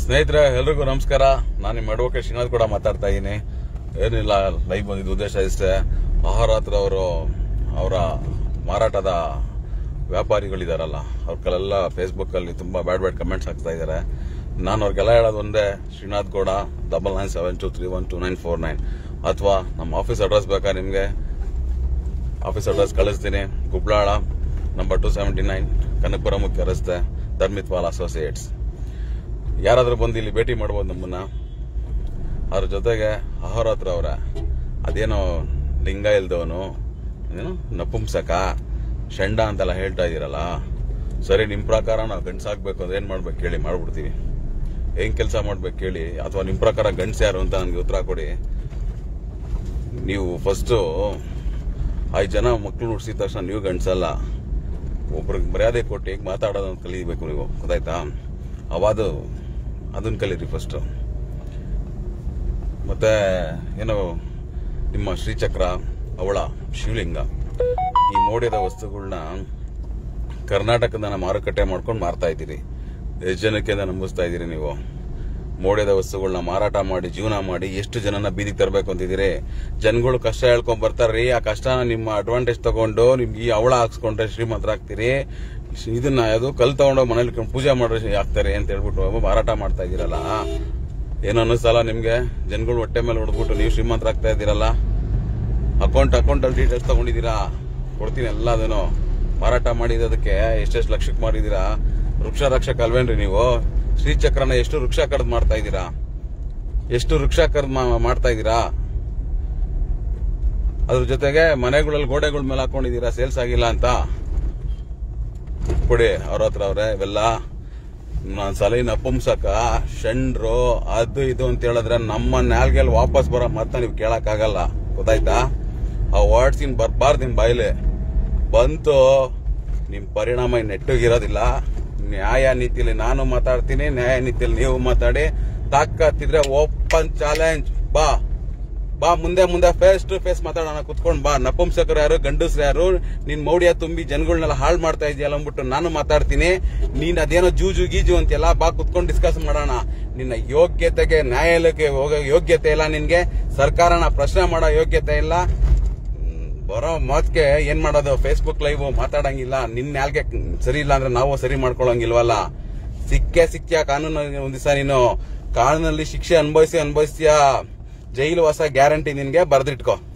ಸ್ನೇಹಿತರೆ ಎಲ್ರಿಗೂ ನಮಸ್ಕಾರ ನಾನು ನಿಮ್ಮ ಅಡ್ವೊಕೇಟ್ ಶ್ರೀನಾಥ್ ಕೂಡ ಮಾತಾಡ್ತಾ ಇದ್ದೀನಿ ಏನಿಲ್ಲ ಲೈವ್ ಬಂದಿದ್ದು ಉದ್ದೇಶ ಇಷ್ಟೇ ಆಹಾರಾತ್ರ ಅವರು ಅವರ ಮಾರಾಟದ ವ್ಯಾಪಾರಿಗಳಿದಾರಲ್ಲ ಅವ್ರಿಗೆಲ್ಲ ಫೇಸ್ಬುಕ್ ಅಲ್ಲಿ ತುಂಬಾ ಬ್ಯಾಡ್ ಬ್ಯಾಡ್ ಕಮೆಂಟ್ಸ್ ಹಾಕ್ತಾ ಇದ್ದಾರೆ ನಾನು ಅವ್ರಿಗೆಲ್ಲ ಹೇಳೋದು ಒಂದೇ Srinath Gowda double nine seven two three one two nine four nine ಅಥವಾ ನಮ್ಮ ಆಫೀಸ್ ಅಡ್ರೆಸ್ ಬೇಕಾ ನಿಮಗೆ ಆಫೀಸ್ ಅಡ್ರೆಸ್ ಕಳಿಸ್ತೀನಿ Gubbalala number two seventy nine Kanakapura ಮುಖ್ಯ ರಸ್ತೆ ಧರ್ಮಿತ್ವಾಲ್ ಅಸೋಸಿಯೇಟ್ಸ್ ಯಾರಾದ್ರೂ ಬಂದು ಇಲ್ಲಿ ಭೇಟಿ ಮಾಡ್ಬೋದು ನಮ್ಮನ್ನ ಅದ್ರ ಜೊತೆಗೆ ಅಹೋರಾತ್ರ ಅವರ ಅದೇನೋ ಲಿಂಗ ಇಲ್ದವನು ಏನು ನಪುಂಸಕ ಶಂಡ ಅಂತೆಲ್ಲ ಹೇಳ್ತಾ ಇದೀರಲ್ಲ ಸರಿ ನಿಮ್ ಪ್ರಕಾರ ನಾವು ಗಂಡ್ಸಾಗ್ಬೇಕು ಅಂದ್ರೆ ಏನ್ ಮಾಡ್ಬೇಕು ಕೇಳಿ ಮಾಡ್ಬಿಡ್ತೀವಿ ಏನ್ ಕೆಲಸ ಮಾಡ್ಬೇಕು ಕೇಳಿ ಅಥವಾ ನಿಮ್ ಪ್ರಕಾರ ಗಂಡ್ಸ್ ಯಾರು ಅಂತ ನನಗೆ ಉತ್ತರ ಕೊಡಿ ನೀವು ಫಸ್ಟ್ ಐದು ಜನ ಮಕ್ಕಳು ಹುಡ್ಸಿದ ತಕ್ಷಣ ನೀವು ಗಂಡ್ಸಲ್ಲ ಒಬ್ರಿಗೆ ಮರ್ಯಾದೆ ಕೊಟ್ಟು ಹೇಗೆ ಮಾತಾಡೋದನ್ನ ಕಲಿಬೇಕು ನೀವು ಗೊತ್ತಾಯ್ತಾ ಅವಾದು ಅದನ್ನ ಕಲೀರಿ ಫಸ್ಟ್ ಮತ್ತೆ ಏನೋ ನಿಮ್ಮ ಶ್ರೀಚಕ್ರ ಅವಳ ಶಿವಲಿಂಗ ಈ ಮೋಡ್ಯದ ವಸ್ತುಗಳನ್ನ ಕರ್ನಾಟಕದ ಮಾರುಕಟ್ಟೆ ಮಾಡ್ಕೊಂಡು ಮಾರ್ತಾ ಇದ್ದೀರಿ ಎಷ್ಟು ಜನಕ್ಕೆ ನಂಬಿಸ್ತಾ ಇದ್ದೀರಿ ನೀವು ಮೋಡ್ಯದ ವಸ್ತುಗಳನ್ನ ಮಾರಾಟ ಮಾಡಿ ಜೀವನ ಮಾಡಿ ಎಷ್ಟು ಜನನ ಬೀದಿಗೆ ತರಬೇಕು ಅಂತಿದ್ದೀರಿ ಜನಗಳು ಕಷ್ಟ ಹೇಳ್ಕೊಂಡ್ ಬರ್ತಾರ್ರಿ ಆ ಕಷ್ಟನ ನಿಮ್ಮ ಅಡ್ವಾಂಟೇಜ್ ತಗೊಂಡು ನಿಮ್ಗೆ ಈ ಅವಳ ಹಾಕ್ಸ್ಕೊಂಡ್ರೆ ಶ್ರೀಮಂತರಾಗ್ತೀರಿ ಇದನ್ನ ಅದು ಕಲ್ ತಗೊಂಡೋಗಿ ಮನೇಲಿ ಇಟ್ಕೊಂಡು ಪೂಜೆ ಮಾಡ್ರೆ ಆಗ್ತಾರೆ ಅಂತ ಹೇಳ್ಬಿಟ್ಟು ಮಾರಾಟ ಮಾಡ್ತಾ ಇದ್ದೀರಲ್ಲ ಏನೋ ಅನ್ನಿಸ್ತಲ್ಲ ನಿಮ್ಗೆ ಜನಗಳು ಹೊಟ್ಟೆ ಮೇಲೆ ಹೊಡೆದ್ಬಿಟ್ಟು ನೀವು ಶ್ರೀಮಂತರಾಗ್ತಾ ಇದ್ದೀರಲ್ಲ ಅಕೌಂಟ್ ಅಕೌಂಟ್ ಅಲ್ಲಿ ಡೀಟೇಲ್ಸ್ ತಗೊಂಡಿದ್ದೀರಾ ಕೊಡ್ತೀನಿ ಎಲ್ಲದನ್ನು ಮಾರಾಟ ಮಾಡಿದ್ದಕ್ಕೆ ಎಷ್ಟೆಷ್ಟು ಲಕ್ಷಕ್ಕೆ ಮಾಡಿದೀರಾ ವೃಕ್ಷ ರಕ್ಷಕ ಅಲ್ವೇನ್ರಿ ನೀವು ಶ್ರೀಚಕ್ರನ ಎಷ್ಟು ವೃಕ್ಷ ಕಡ್ದು ಮಾಡ್ತಾ ಇದ್ದೀರಾ ಎಷ್ಟು ವೃಕ್ಷ ಕಡ್ದು ಮಾ- ಮಾಡ್ತಾ ಇದ್ದೀರಾ ಅದ್ರ ಜೊತೆಗೆ ಮನೆಗಳಲ್ಲಿ ಗೋಡೆಗಳ ಮೇಲೆ ಹಾಕೊಂಡಿದ್ದೀರಾ ಸೇಲ್ಸ್ ಆಗಿಲ್ಲ ಅಂತ ಕೊಡಿ ಅವ್ರ ಹತ್ರ ಅವ್ರೆ ಇವೆಲ್ಲ ನಾನ್ ಸಲ ನಪುಂಸಕ ಷಂಡ್ರು ಅದು ಇದು ಅಂತ ಹೇಳಿದ್ರೆ ನಮ್ಮ ನಾಲ್ಗೆಲ್ ವಾಪಸ್ ಬರೋ ಮಾತ ನೀವು ಕೇಳಕ್ ಆಗಲ್ಲ ಗೊತ್ತಾಯ್ತಾ ಆ ವರ್ಡ್ಸ್ ಇನ್ ಬರ್ಬಾರ್ದು ನಿಮ್ ಬಾಯಿಲೆ ಬಂತು ನಿಮ್ ಪರಿಣಾಮ ಇನ್ ನೆಟ್ಟಗಿರೋದಿಲ್ಲ ನ್ಯಾಯ ನೀತಿಲಿ ನಾನು ಮಾತಾಡ್ತೀನಿ ನ್ಯಾಯ ನೀತಿಲಿ ನೀವು ಮಾತಾಡಿ ತಾಕತ್ತಿದ್ರೆ ಓಪನ್ ಚಾಲೆಂಜ್ ಬಾ ಬಾ ಮುಂದೆ ಮುಂದೆ ಫೇಸ್ ಟು ಫೇಸ್ ಮಾತಾಡೋಣ ಕುತ್ಕೊಂಡ್ ಬಾ ನಪುಂಸಕರು ಯಾರು ಗಂಡಸ್ರು ಯಾರು ನಿನ್ ಮೌಢ್ಯ ತುಂಬಿ ಜನಗಳನ್ನೆಲ್ಲ ಹಾಳು ಮಾಡ್ತಾ ಇದೆಯಲ್ಲ ಅಂದ್ಬಿಟ್ಟು ನಾನು ಮಾತಾಡ್ತೀನಿ ನೀನ್ ಅದೇನೋ ಜೂಜು ಗೀಜು ಅಂತೆಲ್ಲ ಬಾ ಕುತ್ಕೊಂಡು ಡಿಸ್ಕಸ್ ಮಾಡೋಣ ನಿನ್ನ ಯೋಗ್ಯತೆಗೆ ನ್ಯಾಯಾಲಯಕ್ಕೆ ಹೋಗೋ ಯೋಗ್ಯತೆ ಇಲ್ಲ ನಿನ್ಗೆ ಸರ್ಕಾರನ ಪ್ರಶ್ನೆ ಮಾಡೋ ಯೋಗ್ಯತೆ ಇಲ್ಲ ಹ್ಮ್, ಬರೋ ಮಾತ್ಗೆ ಏನ್ ಮಾಡೋದು ಫೇಸ್ಬುಕ್ ಲೈವ್ ಮಾತಾಡಂಗಿಲ್ಲ ನಿನ್ ನಾಲ್ಗೆ ಸರಿ ಇಲ್ಲ ಅಂದ್ರೆ ನಾವು ಸರಿ ಮಾಡ್ಕೊಳಂಗಿಲ್ವಲ್ಲ ಸಿಕ್ಕೇ ಸಿಕ್ಕ್ಯಾ ಕಾನೂನು ಒಂದ್ ದಿವಸ ನೀನು ಕಾನೂನಲ್ಲಿ ಶಿಕ್ಷೆ ಅನುಭವಿಸಿ ಅನುಭವಿಸ್ತೀಯಾ ಜೈಲು ವಾಸ ಗ್ಯಾರಂಟಿ ನಿನ್ಗೆ ಬರ್ದಿಟ್ಕೋ